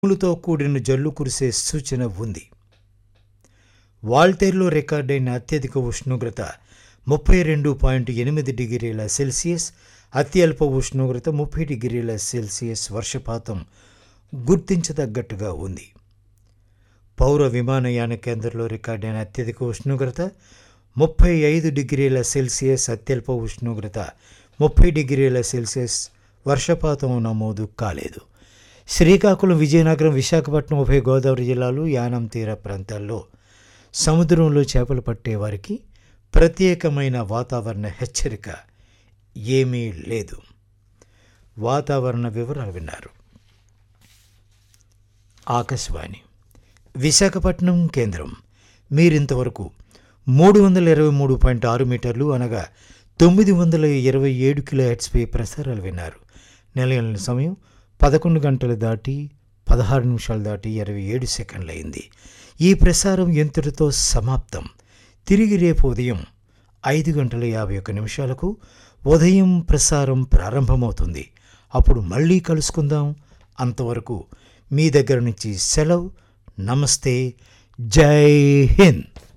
ఉరుములతో కూడిన జల్లు కురిసే సూచన ఉంది వాల్టేర్లో రికార్డైన అత్యధిక ఉష్ణోగ్రత ముప్పై రెండు పాయింట్ ఎనిమిది డిగ్రీల సెల్సియస్ అత్యల్ప ఉష్ణోగ్రత ముప్పై డిగ్రీల సెల్సియస్ వర్షపాతం గుర్తించదగ్గట్టుగా ఉంది పౌర విమానయాన కేంద్రంలో రికార్డైన అత్యధిక ఉష్ణోగ్రత ముప్పై ఐదు డిగ్రీల సెల్సియస్ అత్యల్ప ఉష్ణోగ్రత ముప్పై డిగ్రీల సెల్సియస్ వర్షపాతం నమోదు కాలేదు శ్రీకాకుళం విజయనగరం విశాఖపట్నం ఉభయ గోదావరి జిల్లాలు యానం తీర ప్రాంతాల్లో సముద్రంలో చేపలు పట్టే వారికి ప్రత్యేకమైన వాతావరణ హెచ్చరిక ఏమీ లేదు వాతావరణ వివరాలు విన్నారు ఆకాశవాణి విశాఖపట్నం కేంద్రం మీరింతవరకు మూడు వందల ఇరవై మూడు పాయింట్ ఆరు మీటర్లు అనగా తొమ్మిది వందల ఇరవై ఏడు కిలో హెడ్స్పై ప్రసారాలు విన్నారు నెలల సమయం పదకొండు గంటలు దాటి పదహారు నిమిషాలు దాటి ఇరవై ఏడు సెకండ్లు అయింది ఈ ప్రసారం ఎంతటితో సమాప్తం తిరిగి రేపు ఉదయం ఐదు గంటల యాభై ఒక్క నిమిషాలకు ఉదయం ప్రసారం ప్రారంభమవుతుంది అప్పుడు మళ్ళీ కలుసుకుందాం అంతవరకు మీ దగ్గర నుంచి సెలవు నమస్తే జై హింద్